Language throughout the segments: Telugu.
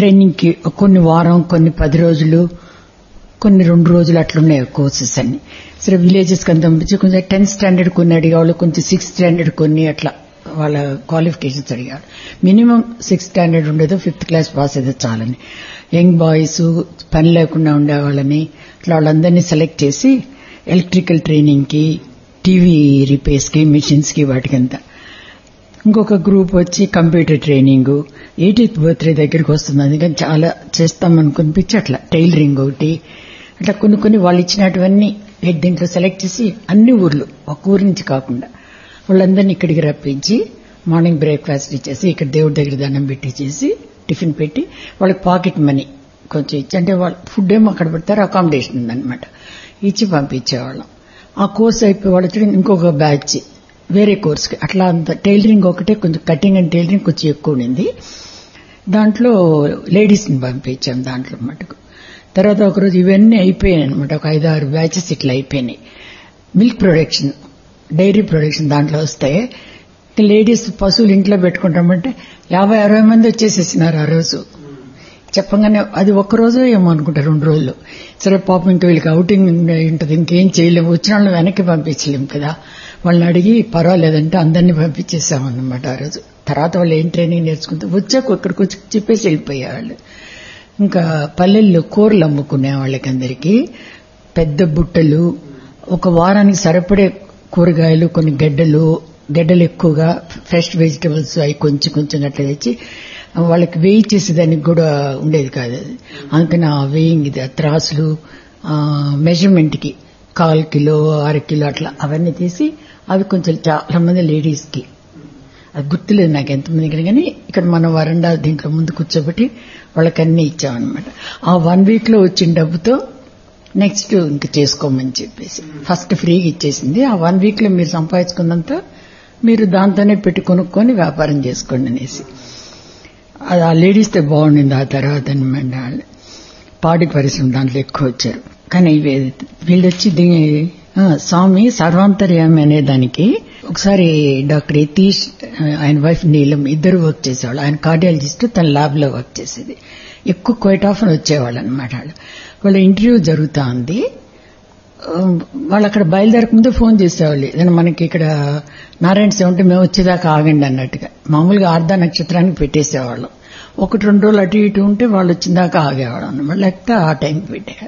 ట్రైనింగ్కి కొన్ని వారం కొన్ని పది రోజులు కొన్ని రెండు రోజులు అట్లున్నాయి కోర్సెస్ అన్ని సరే విలేజెస్కి అంత పంపించి కొంచెం టెన్త్ స్టాండర్డ్ కొన్ని అడిగేవాళ్ళు కొంచెం సిక్స్త్ స్టాండర్డ్ కొన్ని అట్లా వాళ్ళ క్వాలిఫికేషన్స్ అడిగారు మినిమం సిక్స్త్ స్టాండర్డ్ ఉండేదో ఫిఫ్త్ క్లాస్ పాస్ అయితే చాలని యంగ్ బాయ్స్ పని లేకుండా ఉండేవాళ్ళని ఇట్లా వాళ్ళందరినీ సెలెక్ట్ చేసి ఎలక్ట్రికల్ ట్రైనింగ్కి టీవీ రిపేర్స్కి మిషన్స్కి వాటికంతా ఇంకొక గ్రూప్ వచ్చి కంప్యూటర్ ట్రైనింగ్ ఎయిటీత్ బర్త్డే దగ్గరికి వస్తుంది అందుకని చాలా చేస్తాం అనుకునిపించి అట్లా టైలరింగ్ ఒకటి అట్లా కొన్ని కొన్ని వాళ్ళు ఇచ్చినటువన్నీ దీంట్లో సెలెక్ట్ చేసి అన్ని ఊర్లు ఒక ఊరి నుంచి కాకుండా వాళ్ళందరినీ ఇక్కడికి రప్పించి మార్నింగ్ బ్రేక్ఫాస్ట్ ఇచ్చేసి ఇక్కడ దేవుడి దగ్గర దండం పెట్టి చేసి టిఫిన్ పెట్టి వాళ్ళకి పాకెట్ మనీ కొంచెం ఇచ్చి అంటే వాళ్ళు ఫుడ్ ఏమో అక్కడ పెడతారు అకామిడేషన్ ఉందన్నమాట ఇచ్చి పంపించేవాళ్ళం ఆ కోర్స్ అయిపోయి వాళ్ళు వచ్చి ఇంకొక బ్యాచ్ వేరే కోర్స్కి అట్లా అంత టైలరింగ్ ఒకటే కొంచెం కటింగ్ అండ్ టైలరింగ్ కొంచెం ఎక్కువ ఉండింది దాంట్లో లేడీస్ని పంపించాం దాంట్లో మటుకు తర్వాత ఒకరోజు ఇవన్నీ అయిపోయాయి అనమాట ఒక ఐదు ఆరు బ్యాచెస్ ఇట్లా అయిపోయినాయి మిల్క్ ప్రొడక్షన్ డైరీ ప్రొడక్షన్ దాంట్లో వస్తే లేడీస్ పశువులు ఇంట్లో పెట్టుకుంటామంటే యాభై అరవై మంది వచ్చేసేసినారు ఆ రోజు చెప్పగానే అది ఒక్క రోజు ఏమో అనుకుంటా రెండు రోజులు సరే పాపం ఇంకా వీళ్ళకి అవుటింగ్ ఉంటుంది ఇంకేం చేయలేము వచ్చిన వాళ్ళని వెనక్కి పంపించలేము కదా వాళ్ళని అడిగి పర్వాలేదంటే అందరినీ పంపించేసామన్నమాట ఆ రోజు తర్వాత వాళ్ళు ఏం ట్రైనింగ్ నేర్చుకుంటే వచ్చాక ఇక్కడికి వచ్చి చెప్పేసి వెళ్ళిపోయేవాళ్ళు ఇంకా పల్లెల్లో కూరలు అమ్ముకునే వాళ్ళకి అందరికీ పెద్ద బుట్టలు ఒక వారానికి సరిపడే కూరగాయలు కొన్ని గడ్డలు గడ్డలు ఎక్కువగా ఫ్రెష్ వెజిటబుల్స్ అవి కొంచెం కొంచెం అట్లా తెచ్చి వాళ్ళకి వేయి చేసేదానికి కూడా ఉండేది కాదు అది అందుకని ఆ వేయింగ్ ఇది త్రాసులు మెజర్మెంట్కి కాల్ కిలో అర కిలో అట్లా అవన్నీ తీసి అవి కొంచెం చాలా మంది లేడీస్కి అది గుర్తులేదు నాకు ఎంతమంది కానీ ఇక్కడ మన వరండా దీంట్లో ముందు కూర్చోబెట్టి వాళ్ళకి అన్ని ఇచ్చామన్నమాట ఆ వన్ వీక్ లో వచ్చిన డబ్బుతో నెక్స్ట్ ఇంక చేసుకోమని చెప్పేసి ఫస్ట్ ఫ్రీగా ఇచ్చేసింది ఆ వన్ వీక్ లో మీరు సంపాదించుకున్నంత మీరు దాంతోనే పెట్టి కొనుక్కొని వ్యాపారం చేసుకోండి అనేసి అది ఆ లేడీస్తో బాగుండింది ఆ తర్వాత అనమాట వాళ్ళు పాడి పరిశ్రమ దాంట్లో ఎక్కువ వచ్చారు కానీ వీళ్ళు వచ్చి స్వామి సర్వాంతర్యామి అనే దానికి ఒకసారి డాక్టర్ యతీష్ ఆయన వైఫ్ నీలం ఇద్దరు వర్క్ చేసేవాళ్ళు ఆయన కార్డియాలజిస్ట్ తన ల్యాబ్ లో వర్క్ చేసేది ఎక్కువ క్వైట్ ఆఫ్ వచ్చేవాళ్ళు అనమాట వాళ్ళు వాళ్ళ ఇంటర్వ్యూ జరుగుతా ఉంది వాళ్ళు అక్కడ బయలుదేరక ముందు ఫోన్ చేసేవాళ్ళు ఏదైనా మనకి ఇక్కడ నారాయణ సేవ ఉంటే మేము వచ్చేదాకా ఆగండి అన్నట్టుగా మామూలుగా ఆర్ధ నక్షత్రానికి పెట్టేసేవాళ్ళం ఒకటి రెండు రోజులు అటు ఇటు ఉంటే వాళ్ళు వచ్చిందాకా ఆగేవాళ్ళం అన్నమాట లేకపోతే ఆ టైంకి పెట్టారు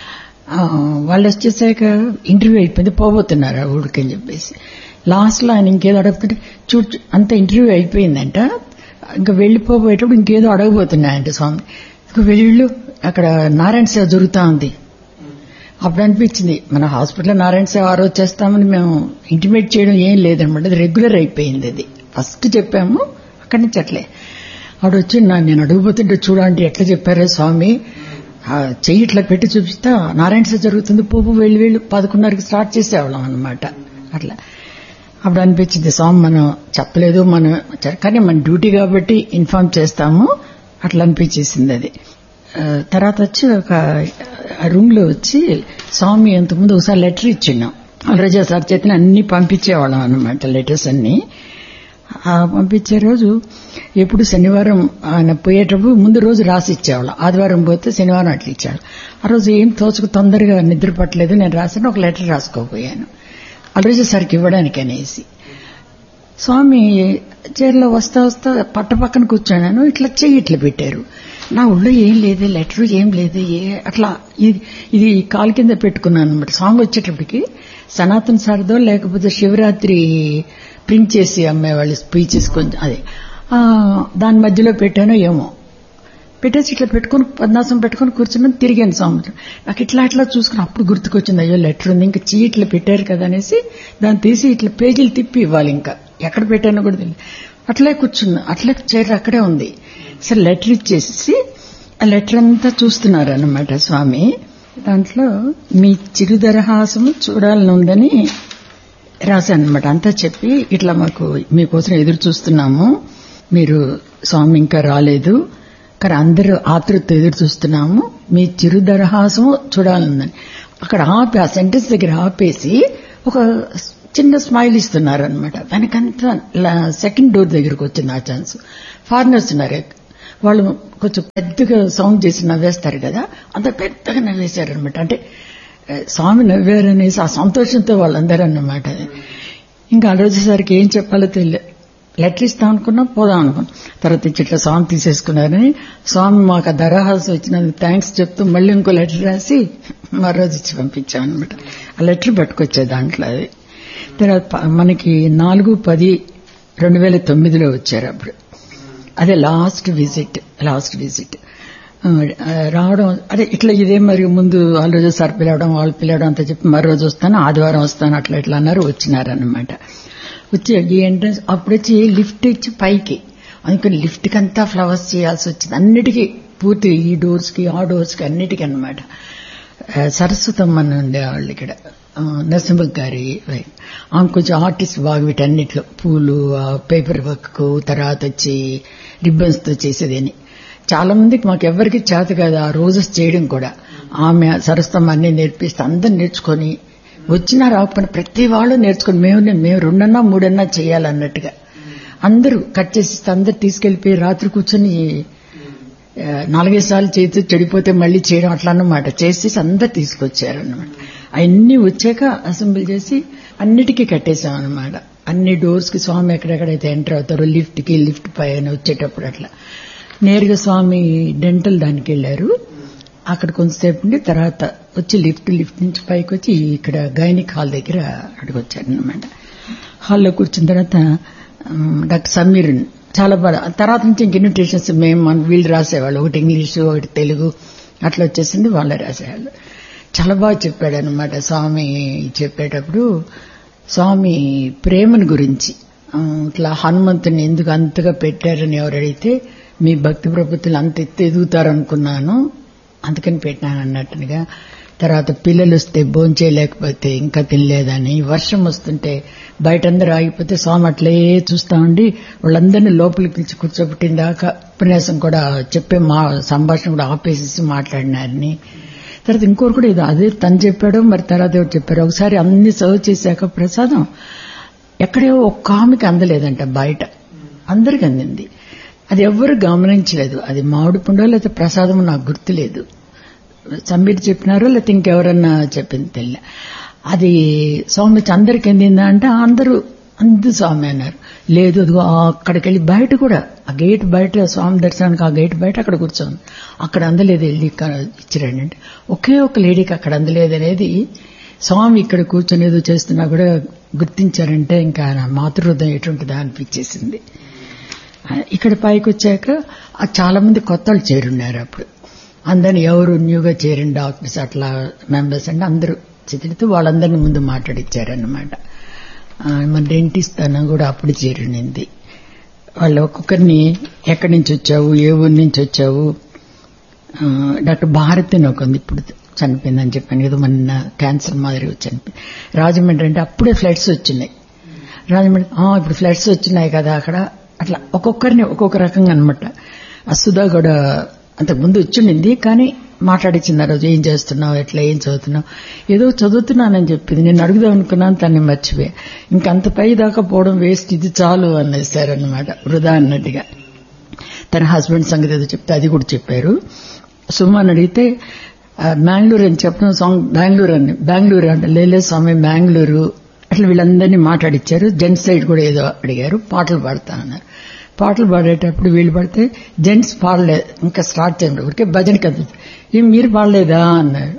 వాళ్ళు వచ్చేసాక ఇంటర్వ్యూ అయిపోయింది పోబోతున్నారు ఆ ఊడికని చెప్పేసి లాస్ట్ లో ఆయన ఇంకేదో అడుగుతుంటే చూడు అంత ఇంటర్వ్యూ అయిపోయిందంట ఇంకా వెళ్లిపోబోయేటప్పుడు ఇంకేదో అడగబోతున్నాయంట స్వామి ఇంకా వెళ్ళు అక్కడ నారాయణ సేవ జరుగుతా ఉంది అప్పుడు అనిపించింది మన హాస్పిటల్లో నారాయణ సేవ ఆ రోజు చేస్తామని మేము ఇంటిమేట్ చేయడం ఏం లేదనమాట అది రెగ్యులర్ అయిపోయింది అది ఫస్ట్ చెప్పాము అక్కడి నుంచి అట్లే ఆవిడ వచ్చి నేను అడుగుపోతుంటే చూడండి ఎట్లా చెప్పారే స్వామి చెయ్యి ఇట్లా పెట్టి చూపిస్తా నారాయణ సేవ జరుగుతుంది పోపు వెళ్ళి వెళ్ళి పదకొండున్నరకి స్టార్ట్ చేసేవాళ్ళం అనమాట అట్లా అప్పుడు అనిపించింది స్వామి మనం చెప్పలేదు మనం కానీ మన డ్యూటీ కాబట్టి ఇన్ఫార్మ్ చేస్తాము అట్లా అనిపించేసింది అది తర్వాత వచ్చి ఒక రూమ్ లో వచ్చి స్వామి అంతకుముందు ఒకసారి లెటర్ ఇచ్చిన్నాం అలరజా సార్ చేతిని అన్ని పంపించేవాళ్ళం అనమాట లెటర్స్ అన్ని పంపించే రోజు ఎప్పుడు శనివారం ఆయన పోయేటప్పుడు ముందు రోజు రాసి ఇచ్చేవాళ్ళం ఆదివారం పోతే శనివారం అట్లా ఇచ్చాడు ఆ రోజు ఏం తోచుకు తొందరగా నిద్ర పట్టలేదు నేను రాసిన ఒక లెటర్ రాసుకోపోయాను అలరజా సార్కి ఇవ్వడానికి అనేసి స్వామి చీరలో వస్తా వస్తా పట్ట పక్కన కూర్చున్నాను ఇట్లా చెయ్యి ఇట్లా పెట్టారు నా ఒళ్ళు ఏం లేదు లెటర్ ఏం లేదు ఏ అట్లా ఇది ఇది కాలు కింద పెట్టుకున్నాను అనమాట సాంగ్ వచ్చేటప్పటికి సనాతన్ సార్దో లేకపోతే శివరాత్రి ప్రింట్ చేసి అమ్మేవాళ్ళు స్పీచెస్ కొంచెం అదే దాని మధ్యలో పెట్టానో ఏమో పెట్టేసి ఇట్లా పెట్టుకుని పద్నాసం పెట్టుకుని కూర్చున్నాను తిరిగాను స్వామి నాకు ఇట్లా ఇట్లా చూసుకుని అప్పుడు గుర్తుకొచ్చింది అయ్యో లెటర్ ఉంది ఇంకా చీ ఇట్లా పెట్టారు కదా అనేసి దాన్ని తీసి ఇట్లా పేజీలు తిప్పి ఇవ్వాలి ఇంకా ఎక్కడ పెట్టానో కూడా తెలియదు అట్లే కూర్చున్నా అట్లే చైర్ అక్కడే ఉంది సరే లెటర్ ఇచ్చేసి ఆ లెటర్ అంతా చూస్తున్నారు అన్నమాట స్వామి దాంట్లో మీ చిరుదరహాసము చూడాలని ఉందని రాశాను అనమాట అంతా చెప్పి ఇట్లా మాకు మీకోసం ఎదురు చూస్తున్నాము మీరు స్వామి ఇంకా రాలేదు కానీ అందరూ ఆతృత ఎదురు చూస్తున్నాము మీ చిరుదరహాసము చూడాలనుందని అక్కడ ఆపి ఆ సెంటెన్స్ దగ్గర ఆపేసి ఒక చిన్న స్మైల్ ఇస్తున్నారు అనమాట దానికంతా సెకండ్ డోర్ దగ్గరకు వచ్చింది ఆ ఛాన్స్ ఫారినర్స్ ఉన్నారు వాళ్ళు కొంచెం పెద్దగా సౌండ్ చేసి నవ్వేస్తారు కదా అంత పెద్దగా నవ్వేశారు అనమాట అంటే ఆ, స్వామి నవ్వారనేసి ఆ సంతోషంతో వాళ్ళందరూ అన్నమాట ఇంకా ఆ రోజుసరికి ఏం చెప్పాలో తెలియదు లెటర్ ఇస్తాం అనుకున్నా పోదాం అనుకున్నాం తర్వాత ఇచ్చి ఇట్లా స్వామి తీసేసుకున్నారని స్వామి మాకు ఆ దరహాసం వచ్చినందుకు థ్యాంక్స్ చెప్తూ మళ్ళీ ఇంకో లెటర్ రాసి మరో రోజు ఇచ్చి పంపించాం అనమాట ఆ లెటర్ పట్టుకొచ్చే దాంట్లో అది తర్వాత ప- మనకి నాలుగు పది రెండు వేల తొమ్మిదిలో వచ్చారు అప్పుడు అదే లాస్ట్ విజిట్ లాస్ట్ విజిట్ ఆ, రావడం అదే ఇట్లా ఇదే మరి ముందు వాళ్ళ రోజు సార్ పిలవడం వాళ్ళు పిలవడం అంతా చెప్పి మరో రోజు వస్తాను ఆదివారం వస్తాను అట్లా ఇట్లా అన్నారు వచ్చినారన్నమాట వచ్చి ఈ ఎంట్రన్స్ అప్పుడు వచ్చి లిఫ్ట్ ఇచ్చి పైకి అందుకని లిఫ్ట్ కి అంతా ఫ్లవర్స్ చేయాల్సి వచ్చింది అన్నిటికీ పూర్తి ఈ డోర్స్ కి ఆ డోర్స్ కి అన్నిటికీ అనమాట సరస్వతమ్మ అని ఉండేవాళ్ళు ఇక్కడ ఆ, నరసింహ గారి వైఫ్. ఆమె కొంచెం ఆర్టిస్ట్ బాగా వీటన్నిటిలో పూలు ఆ, పేపర్ వర్క్ తర్వాత వచ్చి రిబ్బన్స్ తో చేసేదని చాలా మందికి మాకు ఎవరికి చేత కాదు ఆ రోజెస్ చేయడం కూడా ఆమె సరస్వతమ్మ అన్ని నేర్పిస్తే అందరు నేర్చుకొని వచ్చినా రాకపోయినా ప్రతి వాళ్ళు నేర్చుకొని మేము మేము రెండన్నా మూడన్నా చేయాలన్నట్టుగా అందరూ కట్ చేసిస్తే అందరు తీసుకెళ్లిపోయి రాత్రి కూర్చొని ఆ, నాలుగైదు సార్లు చేతి చెడిపోతే మళ్ళీ చేయడం అట్లా అన్నమాట చేసేసి అందరు తీసుకొచ్చారన్నమాట అవన్నీ వచ్చాక అసెంబ్లీ చేసి అన్నిటికీ కట్టేశాం అనమాట అన్ని డోర్స్ కి స్వామి ఎక్కడెక్కడైతే ఎంటర్ అవుతారో లిఫ్ట్ కి లిఫ్ట్ పైన వచ్చేటప్పుడు అట్లా నేరుగా స్వామి డెంటల్ దానికి వెళ్లారు అక్కడ కొంతసేపు ఉండి తర్వాత వచ్చి లిఫ్ట్ లిఫ్ట్ నుంచి పైకి వచ్చి ఇక్కడ గైనిక్ హాల్ దగ్గర అడిగొచ్చారనమాట హాల్లో కూర్చున్న తర్వాత ఉమ్, డాక్టర్ సమీర్ చాలా బాగా తర్వాత నుంచి ఇంక ఇన్విటేషన్స్ మేము మన వీళ్ళు రాసేవాళ్ళు ఒకటి ఇంగ్లీషు ఒకటి తెలుగు అట్లా వచ్చేసింది వాళ్ళే రాసేవాళ్ళు చాలా బాగా చెప్పాడు అనమాట స్వామి చెప్పేటప్పుడు స్వామి ప్రేమను గురించి ఆ, ఇట్లా హనుమంతుని ఎందుకు అంతగా పెట్టారని ఎవరు అడిగితే మీ భక్తి ప్రభుత్వాలు అంత ఎత్తు ఎదుగుతారనుకున్నాను అందుకని పెట్టాను అన్నట్టుగా తర్వాత పిల్లలు వస్తే భోంచేయలేకపోతే ఇంకా తినలేదని వర్షం వస్తుంటే బయట అందరూ ఆగిపోతే స్వామి అట్లే చూస్తా ఉండి వాళ్ళందరినీ లోపలికి పిలిచి కూర్చోబెట్టిన దాకా ఉపన్యాసం కూడా చెప్పే మా సంభాషణ కూడా ఆపేసేసి మాట్లాడినారని తర్వాత ఇంకోరు కూడా ఇది అదే తను చెప్పాడో మరి తర్వాత ఎవరు చెప్పారు ఒకసారి అన్ని సర్వ్ చేశాక ప్రసాదం ఎక్కడో ఒక్క ఆమెకి అందలేదంట బయట అందరికి అందింది అది ఎవ్వరు గమనించలేదు అది మామిడి పండు లేకపోతే ప్రసాదం నాకు గుర్తులేదు సమీర్ చెప్పినారో లేకపోతే ఇంకెవరన్నా చెప్పింది తెలియ అది స్వామి అందరికి అందిందా అంటే అందరూ అందు స్వామి అన్నారు లేదు అదిగో అక్కడికి వెళ్ళి బయట కూడా ఆ గేట్ బయట స్వామి దర్శనానికి ఆ గేట్ బయట అక్కడ కూర్చోంది అక్కడ అందలేదు వెళ్ళి ఇక్కడ ఇచ్చిరండి అంటే ఒకే ఒక లేడీకి అక్కడ అందలేదు అనేది స్వామి ఇక్కడ కూర్చొని ఏదో చేస్తున్నా కూడా గుర్తించారంటే ఇంకా నా మాతృహృదయం ఎటువంటిదా అనిపించేసింది ఇక్కడ పైకి వచ్చాక ఆ చాలా మంది కొత్త వాళ్ళు చేరున్నారు అప్పుడు అందరిని ఎవరు న్యూగా చేరిన డాక్టర్స్ అట్లా మెంబర్స్ అంటే అందరూ చిత్రితో వాళ్ళందరినీ ముందు మాట్లాడిచ్చారన్నమాట ఆ, మన డెంటిస్ట్ తన కూడా అప్పుడు చేరినింది వాళ్ళు ఒక్కొక్కరిని ఎక్కడి నుంచి వచ్చావు ఏ ఊరి నుంచి వచ్చావు ఆ, డాక్టర్ భారతి అని ఒక ఉంది ఇప్పుడు చనిపోయిందని చెప్పాను ఏదో మన క్యాన్సర్ మాదిరి చనిపోయింది రాజమండ్రి అంటే అప్పుడే ఫ్లడ్స్ వచ్చినాయి రాజమండ్రి "ఆ, ఇప్పుడు ఫ్లడ్స్ వచ్చినాయి కదా అక్కడ అట్లా ఒక్కొక్కరిని ఒక్కొక్క రకంగా అనమాట ఆ సుధా కూడా అంతకుముందు వచ్చిండింది కానీ మాట్లాడించింది ఆ రోజు ఏం చేస్తున్నావు ఎట్లా ఏం చదువుతున్నావు ఏదో చదువుతున్నానని చెప్పింది నేను అడుగుదాం అనుకున్నాను తన్ని మర్చిపోయా ఇంకంత పై దాకా పోవడం వేస్ట్ ఇది చాలు అనేసారనమాట వృధా అన్నట్టుగా తన హస్బెండ్ సంగతి ఏదో చెప్తే అది కూడా చెప్పారు సుమన్ అడిగితే ఆ, బెంగళూరు అని చెప్పడం సాంగ్ బెంగళూరు అని బెంగళూరు అంటే లేలే స్వామి బెంగళూరు అట్లా వీళ్ళందరినీ మాట్లాడిచ్చారు జెంట్స్ సైడ్ కూడా ఏదో అడిగారు పాటలు పాడతా అన్నారు పాటలు పాడేటప్పుడు వీళ్ళు పడితే జెంట్స్ పాడలేదు ఇంకా స్టార్ట్ చేయండి ఊరికే భజన కదా ఏం మీరు పాడలేదా అన్నారు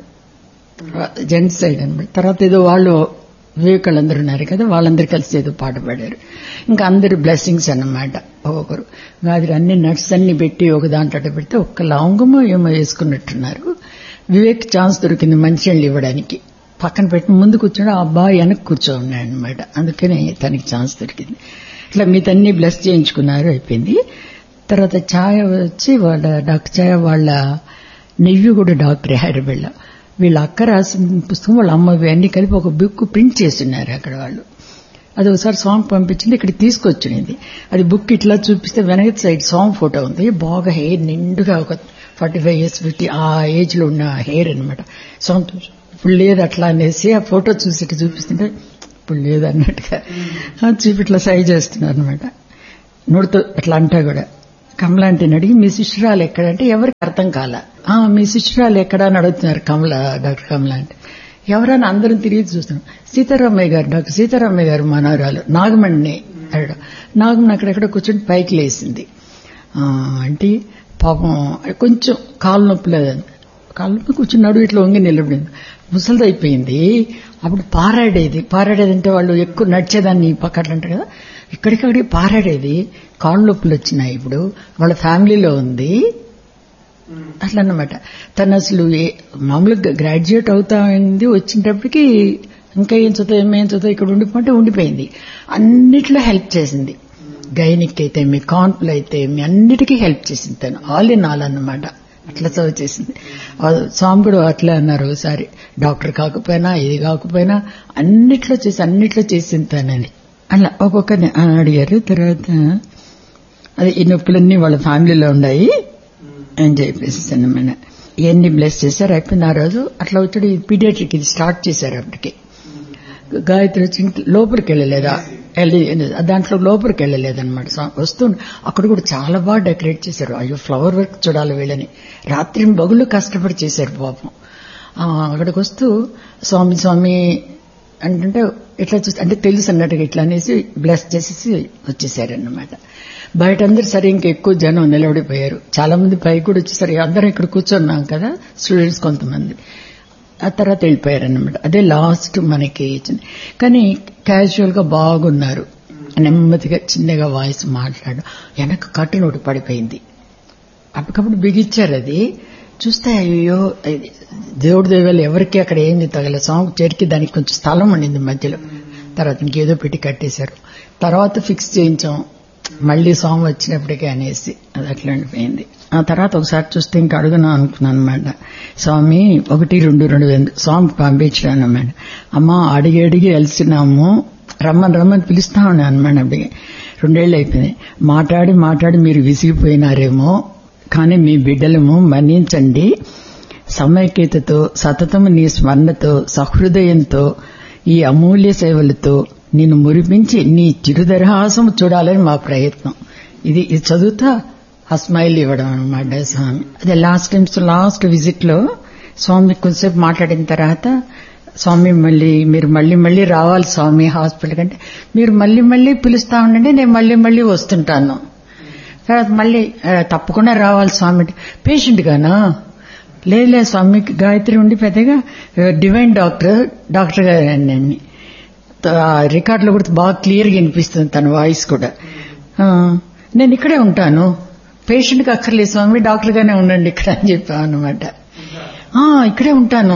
జెంట్స్ సైడ్ అనమాట తర్వాత ఏదో వాళ్ళు వివేకాళ్ళు అందరూ ఉన్నారు కదా వాళ్ళందరూ కలిసి ఏదో పాట పాడారు ఇంకా అందరు బ్లెస్సింగ్స్ అన్నమాట ఒక్కొక్కరు గాదిరి అన్ని నట్స్ అన్ని పెట్టి ఒక దాంట్లో అట్ట పెడితే ఒక్క లవంగమో ఏమో వేసుకున్నట్టున్నారు వివేక్ ఛాన్స్ దొరికింది మంచినీళ్ళు ఇవ్వడానికి పక్కన పెట్టి ముందు కూర్చోండి ఆ అబ్బాయి వెనక్కి కూర్చో ఉన్నాడు అనమాట అందుకని తనకి ఛాన్స్ దొరికింది ఇట్లా మీతన్ని బ్లెస్ చేయించుకున్నారు అయిపోయింది తర్వాత ఛాయ వచ్చి వాళ్ళ డాక్టర్ ఛాయ వాళ్ళ నెవ్వి కూడా డాక్టర్ హైదరాబాద్లో వీళ్ళ అక్క రాసిన పుస్తకం వాళ్ళ అమ్మవి అన్ని కలిపి ఒక బుక్ ప్రింట్ చేస్తున్నారు అక్కడ వాళ్ళు అది ఒకసారి సాంగ్ పంపించింది ఇక్కడ తీసుకొచ్చింది అది బుక్ ఇట్లా చూపిస్తే వెనక సైడ్ సాంగ్ ఫోటో ఉంది బాగా హెయిర్ నిండుగా ఒక ఫార్టీ ఫైవ్ ఇయర్స్ ఫిఫ్టీ ఆ ఏజ్ లో ఉన్న హెయిర్ అనమాట సాంగ్ ఇప్పుడు లేదు అట్లా అనేసి ఆ ఫోటో చూసి ఇట్లా చూపిస్తుంటే ఇప్పుడు లేదు అన్నట్టుగా ఆ చూపి ఇట్లా సై చేస్తున్నారు అనమాట నోటితో అట్లా అంటా కూడా కమలాంటిని అడిగి మీ శిష్యురాలు ఎక్కడంటే ఎవరికి అర్థం కాల ఆ మీ శిష్యురాలు ఎక్కడా అని అడుగుతున్నారు కమల డాక్టర్ కమల అంటే ఎవరైనా అందరం తిరిగి చూస్తున్నాం సీతారామయ్య గారు డాక్టర్ సీతారామయ్య గారు మనవరాలు నాగమణిని అడగడం నాగమణి అక్కడెక్కడ కూర్చొని పైకి లేసింది ఆ, అంటే పాపం కొంచెం కాలు నొప్పి లేదండి కాలు నొప్పి కూర్చున్నాడు ఇట్లా వంగి నిలబడింది ముసలిది అయిపోయింది అప్పుడు పారాడేది పారాడేది అంటే వాళ్ళు ఎక్కువ నడిచేదాన్ని ఈ పక్క అట్లా అంటారు కదా ఇక్కడికక్కడికి పారాడేది కాళ్ళు నొప్పులు వచ్చినాయి ఇప్పుడు వాళ్ళ ఫ్యామిలీలో ఉంది అట్లా అన్నమాట తను అసలు ఏ- మామూలుగా గ్రాడ్యుయేట్ అవుతా అయింది వచ్చినప్పటికీ ఇంకా ఏం చదువు ఏమేం చదువు ఇక్కడ ఉండిపోతే ఉండిపోయింది అన్నిట్లో హెల్ప్ చేసింది గైనిక్ అయితే మీ కాన్పులు అయితే మీ అన్నిటికీ హెల్ప్ చేసింది తను ఆల్ ఇన్ ఆల్ అన్నమాట అట్లా చదువు చేసింది ఆ స్వామి కూడా అట్లా అన్నారు ఒకసారి డాక్టర్ కాకపోయినా ఇది కాకపోయినా అన్నిట్లో చేసి అన్నిట్లో చేసింది తనని అలా ఒక్కొక్కరిని అడిగారు తర్వాత అది ఈ నొప్పులన్నీ వాళ్ళ ఫ్యామిలీలో ఉన్నాయి అని చెప్పేసి అన్నమాట ఇవన్నీ బ్లెస్ చేశారు అయిపోయింది ఆ రోజు అట్లా వచ్చాడు పీడియాట్రిక్ ఇది స్టార్ట్ చేశారు అప్పటికి గాయత్రి వచ్చి ఇంట్లో లోపలికి వెళ్ళలేదా వెళ్ళి దాంట్లో లోపలికి వెళ్ళలేదన్నమాట స్వామి వస్తూ అక్కడ కూడా చాలా బాగా డెకరేట్ చేశారు అయ్యో ఫ్లవర్ వర్క్ చూడాలి వీళ్ళని రాత్రి బగులు కష్టపడి చేశారు పాపం ఆ, అక్కడికి వస్తూ స్వామి స్వామి అంటే ఇట్లా చూస్తే అంటే తెలుసు అన్నట్టుగా ఇట్లా అనేసి బ్లెస్ చేసేసి వచ్చేసారన్నమాట బయట అందరు సరే ఇంకా ఎక్కువ జనం నిలబడిపోయారు చాలా మంది పైకి కూడా వచ్చేసరి అందరం ఇక్కడ కూర్చున్నాం కదా స్టూడెంట్స్ కొంతమంది ఆ తర్వాత వెళ్ళిపోయారన్నమాట అదే లాస్ట్ మనకి ఇచ్చింది కానీ క్యాజువల్ గా బాగున్నారు నెమ్మదిగా చిన్నగా వాయిస్ మాట్లాడు వెనక కట్టును ఒకటి పడిపోయింది అప్పటికప్పుడు బిగించారు అది చూస్తే అయ్యో ఇది దేవుడి దేవాలు ఎవరికి అక్కడ ఏంది తగల సాంగ్ చెరికి దానికి కొంచెం స్థలం ఉండింది మధ్యలో తర్వాత ఇంకేదో పెట్టి కట్టేశారు తర్వాత ఫిక్స్ చేయించాం మళ్ళీ సాంగ్ వచ్చినప్పటికీ అనేసి అది అట్లా ఉండిపోయింది ఆ తర్వాత ఒకసారి చూస్తే ఇంకా అడుగునా అనుకున్నాను అనమాట స్వామి ఒకటి రెండు రెండు రెండు సాంగ్ పంపించాను అనమాట అమ్మ అడిగి అడిగి వెలిసినాము రమ్మని రమ్మని పిలుస్తా ఉన్నాను అనమాట అప్పటికి రెండేళ్ళు అయిపోయింది మాట్లాడి మాట్లాడి మీరు విసిగిపోయినారేమో కానీ మీ బిడ్డలము మన్నించండి సమైక్యతతో సతతము నీ స్మరణతో సహృదయంతో ఈ అమూల్య సేవలతో నిన్ను మురిపించి నీ చిరుదరహాసం చూడాలని మా ప్రయత్నం ఇది ఇది చదువుతా ఆ స్మైల్ ఇవ్వడం అనమాట స్వామి అదే లాస్ట్ టైమ్స్ లాస్ట్ విజిట్ లో స్వామి కొంచెంసేపు మాట్లాడిన తర్వాత స్వామి మళ్ళీ మీరు మళ్ళీ మళ్ళీ రావాలి స్వామి హాస్పిటల్ కంటే మీరు మళ్ళీ మళ్ళీ పిలుస్తా ఉండండి నేను మళ్ళీ మళ్ళీ వస్తుంటాను తర్వాత మళ్ళీ "ఆ, తప్పకుండా రావాలి స్వామి అంటే, పేషెంట్ గానా లేదు లేదు స్వామికి గాయత్రి ఉండి పెద్దగా "ఆ, డివైన్ డాక్టర్ డాక్టర్ గారండి రికార్డులో కూడా బాగా క్లియర్గా వినిపిస్తుంది తన వాయిస్ కూడా "ఆ, నేను ఇక్కడే ఉంటాను పేషెంట్కి అక్కర్లేదు స్వామి డాక్టర్ గానే ఉండండి ఇక్కడ అని చెప్పాను అనమాట ఇక్కడే ఉంటాను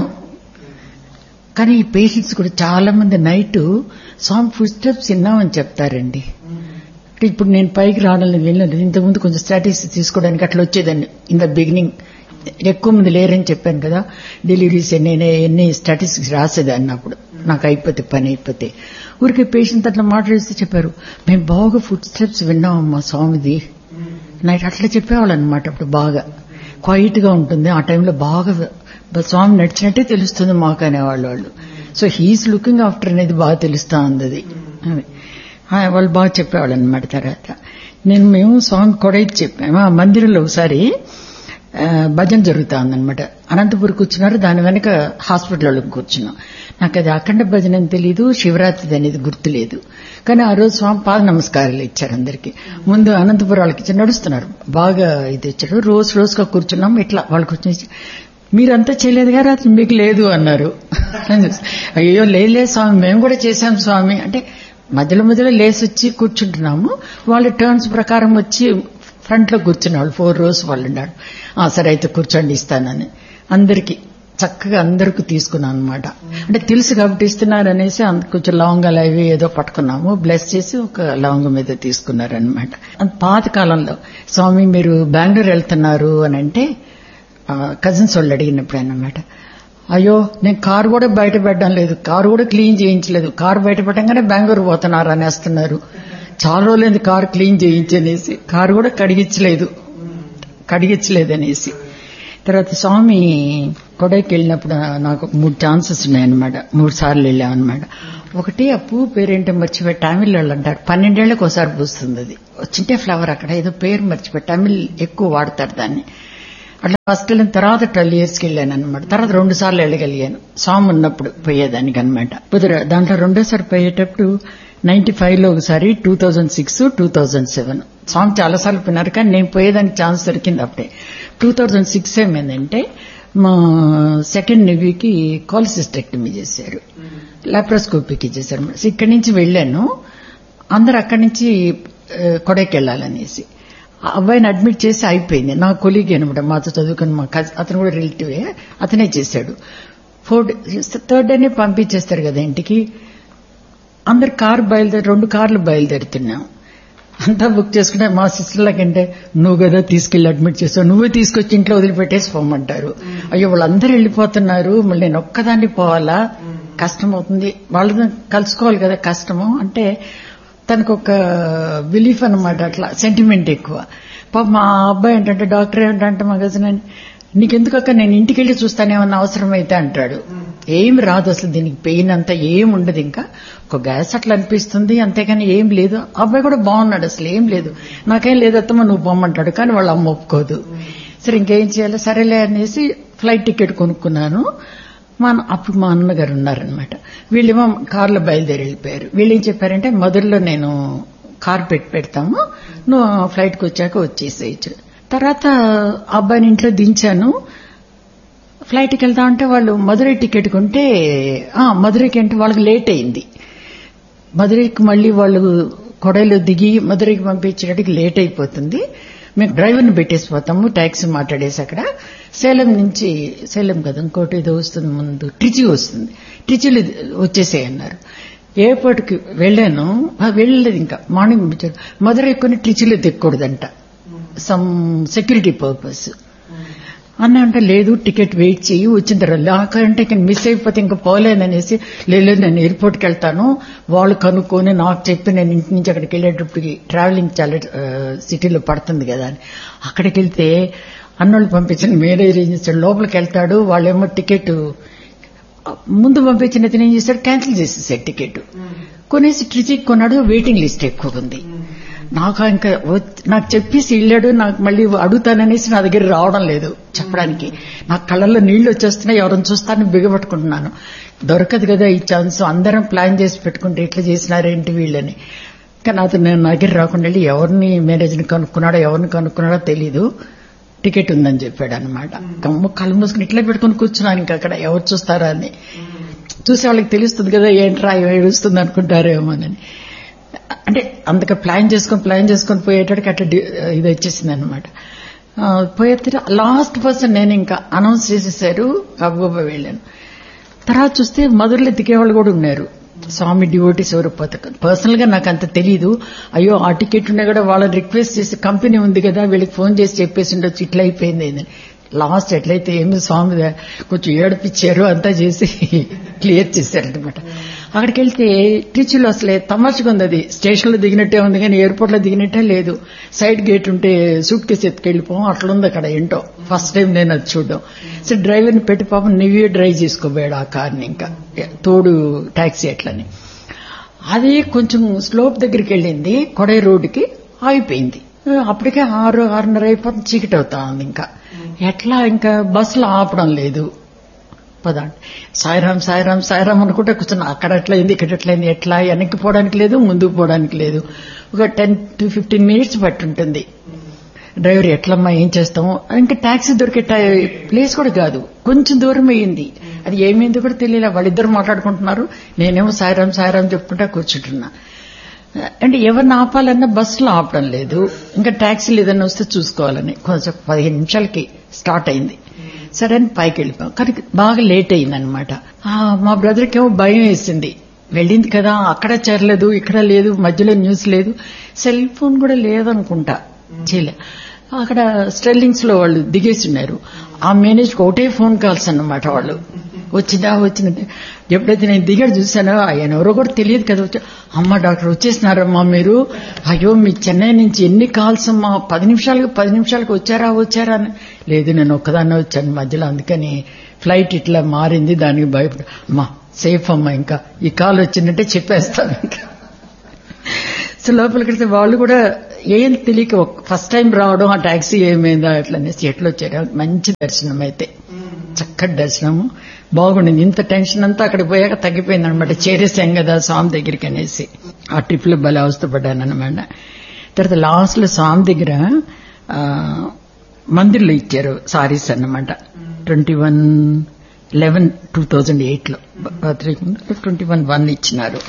కానీ ఈ పేషెంట్స్ కూడా చాలా మంది నైట్ స్వామి ఫుడ్ స్టెప్స్ విన్నామని చెప్తారండి అంటే ఇప్పుడు నేను పైకి రావడం వెళ్ళలేదు ఇంతకుముందు కొంచెం స్ట్రాటజీస్ తీసుకోవడానికి అట్లా వచ్చేదాన్ని ఇన్ ద బిగినింగ్ ఎక్కువ మంది లేరని చెప్పాను కదా డెలివరీస్ ఎన్ని ఎన్ని స్టాటిస్టిక్స్ రాసేదాన్ని అప్పుడు నాకు అయిపోతే పని అయిపోతే ఊరికే పేషెంట్ అట్లా మాట్లాడిస్తే చెప్పారు మేము బాగా ఫుడ్ స్టెప్స్ విన్నామమ్మా స్వామిది నైట్ అట్లా చెప్పేవాళ్ళు అనమాట అప్పుడు బాగా క్వైట్ గా ఉంటుంది ఆ టైంలో బాగా బ- స్వామి నడిచినట్టే తెలుస్తుంది మాకు అనేవాళ్ళు వాళ్ళు సో హీఈస్ లుకింగ్ ఆఫ్టర్ అనేది బాగా తెలుస్తా ఉంది అది అది. ఆ, వాళ్ళు బాగా చెప్పేవాళ్ళు అనమాట తర్వాత నేను మేము స్వామి కొడైతే చెప్పాము ఆ మందిరంలో ఒకసారి ఆ, భజన జరుగుతా ఉందన్నమాట అనంతపురం కూర్చున్నారు దాని వెనక హాస్పిటల్లో కూర్చున్నాం నాకు అది అఖండ భజన అని తెలీదు శివరాత్రి అనేది గుర్తులేదు కానీ ఆ రోజు స్వామి పాద నమస్కారాలు ఇచ్చారు అందరికి ముందు అనంతపురం వాళ్ళకి ఇచ్చి నడుస్తున్నారు బాగా ఇది ఇచ్చారు రోజు రోజుగా కూర్చున్నాం ఇట్లా వాళ్ళు కూర్చొని మీరంతా చేయలేదుగా రాత్రి మీకు లేదు అన్నారు అయ్యో లేదు లేదు స్వామి మేము కూడా చేశాం స్వామి అంటే మధ్యలో మధ్యలో లేసి వచ్చి కూర్చుంటున్నాము వాళ్ళ టర్న్స్ ప్రకారం వచ్చి ఫ్రంట్ లో కూర్చున్నారు ఫోర్ రోస్ వాళ్ళు ఉన్నారు "ఆ, సరే అయితే కూర్చోండి ఇస్తానని అందరికి చక్కగా అందరికి తీసుకున్నాను అనమాట అంటే తెలుసు కాబట్టి ఇస్తున్నారు అనేసి అంత- కొంచెం లవంగాలు అవి ఏదో పట్టుకున్నాము బ్లెస్ చేసి ఒక లవంగం మీద తీసుకున్నారనమాట పాత కాలంలో స్వామి మీరు బెంగళూరు వెళ్తున్నారు అని అంటే కజిన్స్ వాళ్ళు అడిగినప్పుడు అనమాట అయ్యో నేను కారు కూడా బయట పెట్టడం లేదు కారు కూడా క్లీన్ చేయించలేదు కారు బయట పెట్టగానే బెంగళూరు పోతున్నారు అనేస్తున్నారు చాలా రోజులైంది కారు క్లీన్ చేయించనేసి కారు కూడా కడిగించలేదు కడిగించలేదు అనేసి తర్వాత స్వామి కొడైకి వెళ్ళినప్పుడు నాకు మూడు ఛాన్సెస్ ఉన్నాయన్నమాట మూడు సార్లు వెళ్ళామన్నమాట ఒకటి ఆ పువ్వు పేరేంటో మర్చిపోయి తమిళ్ వాళ్ళు అంటారు పన్నెండేళ్లకు ఒకసారి పూస్తుంది అది వచ్చింటే ఫ్లవర్ అక్కడ ఏదో పేరు మర్చిపోయి తమిళ్ ఎక్కువ వాడతారు దాన్ని అట్లా ఫస్ట్ వెళ్ళిన తర్వాత ట్వెల్వ్ ఇయర్స్కి వెళ్ళాను అనమాట తర్వాత రెండు సార్లు వెళ్ళగలిగాను స్వామి ఉన్నప్పుడు పోయేదానికి అనమాట కుదిర దాంట్లో రెండోసారి పోయేటప్పుడు నైన్టీ ఫైవ్ లో ఒకసారి two thousand six two thousand seven Swami చాలాసార్లు పోయినారు కానీ నేను పోయేదానికి ఛాన్స్ దొరికింది అప్పుడే టూ థౌజండ్ సిక్స్ ఏమైందంటే మా సెకండ్ నెవీకి కాలిసిస్టెక్టమీ చేశారు లాప్రోస్కోపీకి చేశారు ఇక్కడి నుంచి వెళ్ళాను అందరు అక్కడి నుంచి కొడైకి వెళ్ళాలనేసి ఆ అబ్బాయిని అడ్మిట్ చేసి అయిపోయింది నా కొలీగ్ అనమాట మాతో చదువుకుని మా కజ అతను కూడా రిలేటివే అతనే చేశాడు ఫోర్ థర్డ్ డేనే పంపించేస్తారు కదా ఇంటికి అందరు కారు బయలుదేరి రెండు కార్లు బయలుదేరుతున్నాం అంతా బుక్ చేసుకుంటే మా సిస్టర్లకంటే నువ్వు కదా తీసుకెళ్లి అడ్మిట్ చేసావు నువ్వే తీసుకొచ్చి ఇంట్లో వదిలిపెట్టేసి పోమంటారు అయ్యో వాళ్ళందరూ వెళ్ళిపోతున్నారు మళ్ళీ నేను ఒక్కదాన్ని పోవాలా కష్టం అవుతుంది వాళ్ళని కలుసుకోవాలి కదా కష్టము అంటే తనకు ఒక బిలీఫ్ అనమాట అట్లా సెంటిమెంట్ ఎక్కువ పాప మా అబ్బాయి ఏంటంటే డాక్టర్ ఏంటంటే మగజన నీకెందుకక్క నేను ఇంటికి వెళ్ళి చూస్తానేమన్నా అవసరం అయితే అంటాడు ఏం రాదు అసలు దీనికి పెయిన్ అంతా ఏం ఉండదు ఇంకా ఒక గ్యాస్ అట్లా అనిపిస్తుంది అంతేగాని ఏం లేదు అబ్బాయి కూడా బాగున్నాడు అసలు ఏం లేదు నాకేం లేదు అత్తమ్మ నువ్వు పొమ్మంటాడు కానీ వాళ్ళ అమ్మ ఒప్పుకోదు సరే ఇంకేం చేయాలి సరేలే అనేసి ఫ్లైట్ టికెట్ కొనుక్కున్నాను మా అప్పుడు మా అన్నగారు ఉన్నారనమాట వీళ్ళేమో కార్లో బయలుదేరి వెళ్ళిపోయారు వీళ్ళు ఏం చెప్పారంటే మొదల్లో నేను కార్ పెట్టి పెడతాము నువ్వు ఫ్లైట్కి వచ్చాక వచ్చేసేయచ్చు తర్వాత అబ్బాయిని ఇంట్లో దించాను ఫ్లైట్కి వెళ్తా ఉంటే వాళ్ళు మధురై టికెట్ కొంటే మధురైకి అంటే వాళ్ళకి లేట్ అయింది మధురైకి మళ్ళీ వాళ్ళు కొడైలో దిగి మధురైకి పంపించేటట్టుకి లేట్ అయిపోతుంది మేము డ్రైవర్ని పెట్టేసిపోతాము ట్యాక్సీ మాట్లాడేసి అక్కడ సేలం నుంచి సేలం కదా ఇంకోటి ఏదో వస్తుంది ముందు ట్రిచి వస్తుంది ట్రిచిలో వచ్చేసేయన్నారు ఎయిర్పోర్ట్కి వెళ్ళాను వెళ్ళలేదు ఇంకా మార్నింగ్ పంపించారు మధురై కొన్ని ట్రిచిలో దిక్కకూడదంట సమ్ సెక్యూరిటీ పర్పస్ అన్న అంటే లేదు టికెట్ వెయిట్ చేయి వచ్చిన తర్వాత నాకంటే ఇంకా మిస్ అయిపోతే ఇంకా పోలేననేసి లేదు నేను ఎయిర్పోర్ట్కి వెళ్తాను వాళ్ళు కనుక్కొని నాకు చెప్పి నేను ఇంటి నుంచి అక్కడికి వెళ్ళేటప్పటికి ట్రావెలింగ్ చాలా సిటీలో పడుతుంది కదా అని అక్కడికి వెళ్తే అన్నోళ్ళు పంపించిన మేరే అరేంజ్ చేస్తాడు లోపలికి వెళ్తాడు వాళ్ళేమో టికెట్ ముందు పంపించిన అతను ఏం చేశాడు క్యాన్సిల్ చేసేసాడు టికెట్ కొనేసి ట్రిచిక్ కొన్నాడు వెయిటింగ్ లిస్ట్ ఎక్కువ ఉంది నాకు ఇంకా నాకు చెప్పేసి వెళ్ళాడు నాకు మళ్ళీ అడుగుతాననేసి నా దగ్గర రావడం లేదు చెప్పడానికి నాకు కళ్ళల్లో నీళ్లు వచ్చేస్తున్నాయి ఎవరిని చూస్తానని బిగబట్టుకుంటున్నాను దొరకదు కదా ఈ ఛాన్స్ అందరం ప్లాన్ చేసి పెట్టుకుంటే ఇట్లా చేసినారేంటి వీళ్ళని కానీ అతను నేను నా దగ్గర రాకుండా వెళ్ళి ఎవరిని మేనేజర్ని కనుక్కున్నాడో ఎవరిని కనుక్కున్నాడో తెలీదు టికెట్ ఉందని చెప్పాడు అనమాట కమ్మ కళ్ళు మూసుకుని ఇట్లా పెట్టుకుని కూర్చున్నాను ఇంకా అక్కడ ఎవరు చూస్తారా అని చూసే వాళ్ళకి తెలుస్తుంది కదా ఏంట్రా ఏడుస్తుంది అనుకుంటారేమోనని అంటే అంతగా ప్లాన్ చేసుకొని ప్లాన్ చేసుకొని పోయేటట్టుకి అట్లా ఇది వచ్చేసింది అనమాట పోయే లాస్ట్ పర్సన్ నేను ఇంకా అనౌన్స్ చేసేసారు గబగబా వెళ్ళాను తర్వాత చూస్తే మధురలో దిగేవాళ్ళు కూడా ఉన్నారు స్వామి డివోటీస్ ఎవరు పర్సనల్ గా నాకు అంత తెలియదు అయ్యో ఆ టికెట్ ఉన్నా కూడా వాళ్ళని రిక్వెస్ట్ చేసి కంపెనీ ఉంది కదా వీళ్ళకి ఫోన్ చేసి చెప్పేసి ఉండొచ్చు ఇట్లా అయిపోయింది అని లాస్ట్ ఎట్లయితే ఏమి స్వామి కొంచెం ఏడిపించారు అంతా చేసి క్లియర్ చేశారనమాట అక్కడికి వెళ్తే టీచర్లు అసలే తమాషగా ఉంది అది స్టేషన్ లో దిగినట్టే ఉంది కానీ ఎయిర్పోర్ట్ లో దిగినట్టే లేదు సైడ్ గేట్ ఉంటే సూట్ కేసు ఎత్తుకెళ్ళిపోం అట్లా ఉంది అక్కడ ఏంటో ఫస్ట్ టైం నేను అది చూడడం సో డ్రైవర్ని పెట్టి పాపం నువ్వే డ్రైవ్ చేసుకోబోయాడు ఆ కార్ని ఇంకా తోడు టాక్సీ ఎట్లని అది కొంచెం స్లోప్ దగ్గరికి వెళ్ళింది కొడై రోడ్డుకి ఆగిపోయింది అప్పటికే ఆరు ఆరున్నర అయిపోతుంది చీకటి అవుతా ఉంది ఇంకా ఎట్లా ఇంకా బస్సులు ఆపడం లేదు పదండి సాయిరాం సాయిరాం సాయిరాం అనుకుంటే కూర్చున్నా అక్కడ ఎట్లయింది ఇక్కడ ఎట్లయింది ఎట్లా వెనక్కి పోవడానికి లేదు ముందుకు పోవడానికి లేదు ఒక టెన్ టు ఫిఫ్టీన్ మినిట్స్ పట్టి ఉంటుంది డ్రైవర్ ఎట్లమ్మా ఏం చేస్తాము ఇంకా టాక్సీ దొరికే ప్లేస్ కూడా కాదు కొంచెం దూరం అయ్యింది అది ఏమైంది కూడా తెలియలే వాళ్ళిద్దరు మాట్లాడుకుంటున్నారు నేనేమో సాయిరాం సాయిరాం చెప్పుకుంటా కూర్చుంటున్నా అంటే ఎవరిని ఆపాలన్నా బస్సులో ఆపడం లేదు ఇంకా ట్యాక్సీలు ఏదైనా వస్తే చూసుకోవాలని కొంచెం పదిహేను నిమిషాలకి స్టార్ట్ అయింది సరే అని పైకి వెళ్ళిపోయాం కానీ బాగా లేట్ అయిందనమాట మా బ్రదర్కి ఏమో భయం వేసింది వెళ్ళింది కదా అక్కడ చేరలేదు ఇక్కడ లేదు మధ్యలో న్యూస్ లేదు సెల్ ఫోన్ కూడా లేదనుకుంటా చేయలే అక్కడ స్టెల్లింగ్స్ లో వాళ్ళు దిగేసి ఉన్నారు ఆ మేనేజ్కి ఒకటే ఫోన్ కాల్స్ అన్నమాట వాళ్ళు వచ్చిందా వచ్చిందంటే ఎప్పుడైతే నేను దిగాడు చూసానో ఆయన ఎవరో కూడా తెలియదు కదా వచ్చా అమ్మ డాక్టర్ వచ్చేసినారమ్మా మీరు అయ్యో మీ చెన్నై నుంచి ఎన్ని కాల్స్ అమ్మా పది నిమిషాలకు పది నిమిషాలకు వచ్చారా వచ్చారా అని లేదు నేను ఒక్కదాన్నే వచ్చాను మధ్యలో అందుకని ఫ్లైట్ ఇట్లా మారింది దానికి భయపడ అమ్మా సేఫ్ అమ్మా ఇంకా ఈ కాల్ వచ్చిందంటే చెప్పేస్తాను ఇంకా సో లోపలికి వెళ్తే వాళ్ళు కూడా ఏం తెలియక ఫస్ట్ టైం రావడం ఆ టాక్సీ ఏమైందా అట్లా అనేసి ఎట్లా వచ్చారు మంచి దర్శనం అయితే చక్కటి దర్శనము బాగుండింది ఇంత టెన్షన్ అంతా అక్కడికి పోయాక తగ్గిపోయింది అనమాట చేరేసాం కదా స్వామి దగ్గరికి అనేసి ఆ ట్రిప్ లో భలే అవస్థపడ్డాను అనమాట తర్వాత లాస్ట్ లో స్వామి దగ్గర ఆ, మందిర్లో ఇచ్చారు సారీస్ అన్నమాట twenty one eleven two thousand eight లో ట్వంటీ వన్ వన్ ఇచ్చినారు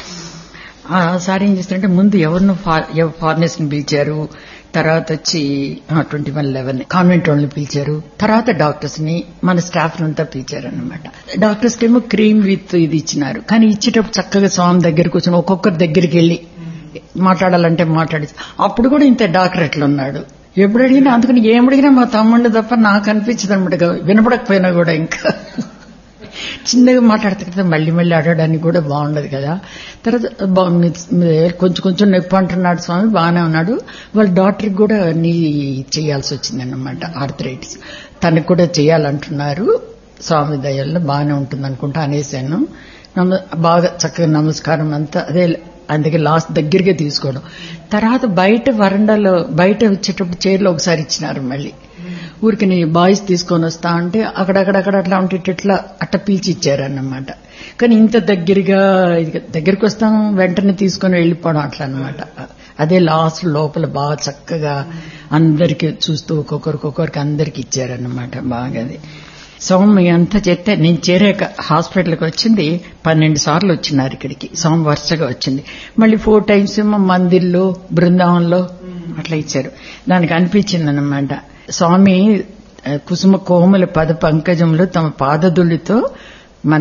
ఆ సారి ఏం చేస్తారంటే ముందు ఎవరిను ఫారినర్స్ ని పిలిచారు తర్వాత వచ్చి ట్వంటీ వన్ లెవెన్ కాన్వెంట్ వాళ్ళని పిలిచారు తర్వాత డాక్టర్స్ ని మన స్టాఫ్ అంతా పిలిచారు అనమాట డాక్టర్స్ ఏమో క్రీమ్ విత్ ఇది ఇచ్చినారు కానీ ఇచ్చేటప్పుడు చక్కగా స్వామి దగ్గరికి కూర్చొని ఒక్కొక్కరి దగ్గరికి వెళ్ళి మాట్లాడాలంటే మాట్లాడి అప్పుడు కూడా ఇంత డాక్టర్ ఎట్లా ఉన్నాడు ఎప్పుడు అడిగినా అందుకని ఏం అడిగినా మా తమ్ముళ్ళు తప్ప నాకు అనిపించదు అనమాట వినపడకపోయినా కూడా ఇంకా చిన్నగా మాట్లాడితే కదా మళ్ళీ మళ్ళీ ఆడడానికి కూడా బాగుండదు కదా తర్వాత బా- మీ- మీ- కొంచెం కొంచెం నొప్పి అంటున్నాడు స్వామి బాగానే ఉన్నాడు వాళ్ళ డాక్టర్కి కూడా నీ చేయాల్సి వచ్చిందన్నమాట ఆర్థరైటిస్ తనకు కూడా చేయాలంటున్నారు స్వామి దయల్లో బాగానే ఉంటుంది అనుకుంటా అనేసాను నమ- బాగా చక్కగా నమస్కారం అంతా అదే అందుకే లాస్ట్ దగ్గరగా తీసుకోవడం తర్వాత బయట వరండాలో బయట వచ్చేటప్పుడు చైర్లో ఒకసారి ఇచ్చినారు మళ్ళీ ఊరికి నీ బాయ్స్ తీసుకొని వస్తా అంటే అక్కడక్కడక్కడ అట్లా ఉంటే ఇట్లా అట్ట పిలిచి ఇచ్చారన్నమాట కానీ ఇంత దగ్గరగా ఇది దగ్గరికి వస్తాం వెంటనే తీసుకొని వెళ్ళిపోవడం అట్లా అన్నమాట అదే లాస్ట్ లోపల బాగా చక్కగా అందరికి చూస్తూ ఒక్కొక్కరికొకరికి అందరికి ఇచ్చారన్నమాట బాగా అది స్వామి అంతా చేస్తే నేను చేరాక హాస్పిటల్కి వచ్చింది పన్నెండు సార్లు వచ్చినారు ఇక్కడికి స్వామి వరుసగా వచ్చింది మళ్ళీ ఫోర్ టైమ్స్ ఏమో మందిర్లో బృందావనంలో అట్లా ఇచ్చారు దానికి అనిపించింది అనమాట స్వామి ఆ, కుసుమ కోమల పద పంకజంలో తమ పాదదులతో మన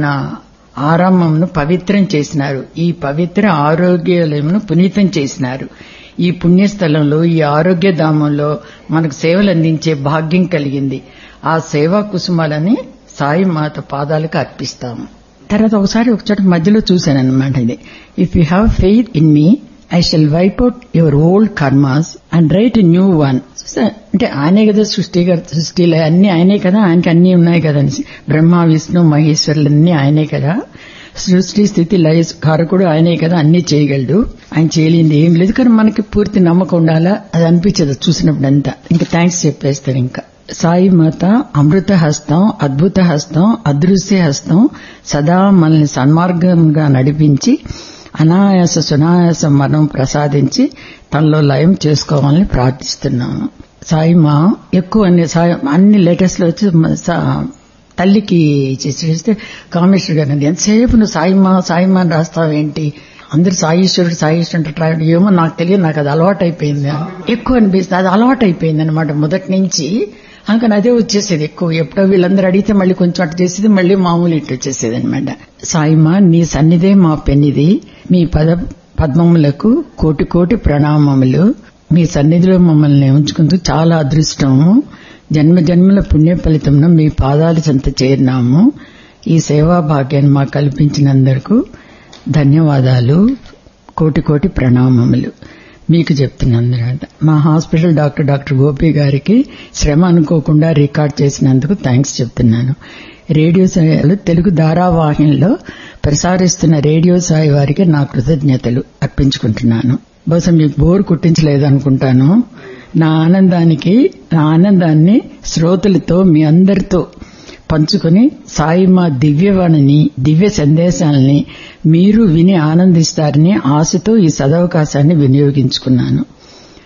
ఆరామంను పవిత్రం చేసినారు ఈ పవిత్ర ఆరోగ్యాలయమును పునీతం చేసినారు ఈ పుణ్యస్థలంలో ఈ ఆరోగ్య ధామంలో మనకు సేవలు అందించే భాగ్యం కలిగింది ఆ సేవా కుసుమాలని సాయి మాత పాదాలకు అర్పిస్తాము తర్వాత ఒకసారి ఒకచోట మధ్యలో చూశాను అనమాట ఇది if you have faith in me I shall wipe out your old karmas and write new one అంటే ఆయనే కదా సృష్టి సృష్టిలో అన్ని ఆయనే కదా ఆయనకి అన్ని ఉన్నాయి కదా అనేసి బ్రహ్మ విష్ణు మహేశ్వరులు అన్ని ఆయనే కదా సృష్టి స్థితి లయ కారకుడు ఆయనే కదా అన్ని చేయగలడు ఆయన చేయలేంది ఏం లేదు కానీ మనకి పూర్తి నమ్మకం ఉండాలా అది అనిపించదు చూసినప్పుడు అంతా ఇంకా థ్యాంక్స్ చెప్పేస్తాను ఇంకా సాయి మాత అమృత హస్తం అద్భుత హస్తం అదృశ్య హస్తం సదా మనల్ని సన్మార్గంగా నడిపించి అనాయాస సునాయాస మరణం ప్రసాదించి తనలో లయం చేసుకోవాలని ప్రార్థిస్తున్నాను సాయి మా ఎక్కువ అన్ని సాయి అన్ని లేటెస్ట్ లో వచ్చి మ- సా- తల్లికి చేస్తే కామేశ్వర్ గారు అన్నది, ఎంతసేపు నువ్వు సాయిమా సాయిమా అని రాస్తావేంటి అందరు సాయిశ్వరుడు సాయిశ్వరుడు ట్రై ఏమో నాకు తెలియదు నాకు అది అలవాటు అయిపోయింది ఎక్కువ అనిపిస్తుంది అది అలవాటు అయిపోయింది అనమాట మొదటి నుంచి అందుకని అదే వచ్చేసేది ఎక్కువ ఎప్పుడో వీళ్ళందరూ అడిగితే మళ్ళీ కొంచెం అటు చేసేది మళ్ళీ మామూలు ఇటు వచ్చేసేది అనమాట సాయిమా నీ సన్నిధే మా పెన్నిది మీ పద పద్మములకు కోటి కోటి ప్రణామములు మీ సన్నిధిలో మమ్మల్ని ఉంచుకుంటూ చాలా అదృష్టము జన్మ జన్మల పుణ్య ఫలితంలో మీ పాదాలు చెంత చేరినాము ఈ సేవా భాగ్యాన్ని మాకు కల్పించినందుకు ధన్యవాదాలు కోటి కోటి ప్రణామములు మీకు చెప్తున్నందుకంట మా హాస్పిటల్ డాక్టర్ డాక్టర్ గోపి గారికి శ్రమ అనుకోకుండా రికార్డ్ చేసినందుకు థ్యాంక్స్ చెప్తున్నాను రేడియో సాయాలు తెలుగు ధారావాహినిలో ప్రసారిస్తున్న రేడియో సాయి వారికి నా కృతజ్ఞతలు అర్పించుకుంటున్నాను బహుశా మీకు బోర్ కుట్టించలేదు అనుకుంటాను నా ఆనందానికి నా ఆనందాన్ని శ్రోతలతో మీ అందరితో పంచుకొని సాయి మా దివ్యవాణిని దివ్య సందేశాలని మీరు విని ఆనందిస్తారని ఆశతో ఈ సదవకాశాన్ని వినియోగించుకున్నాను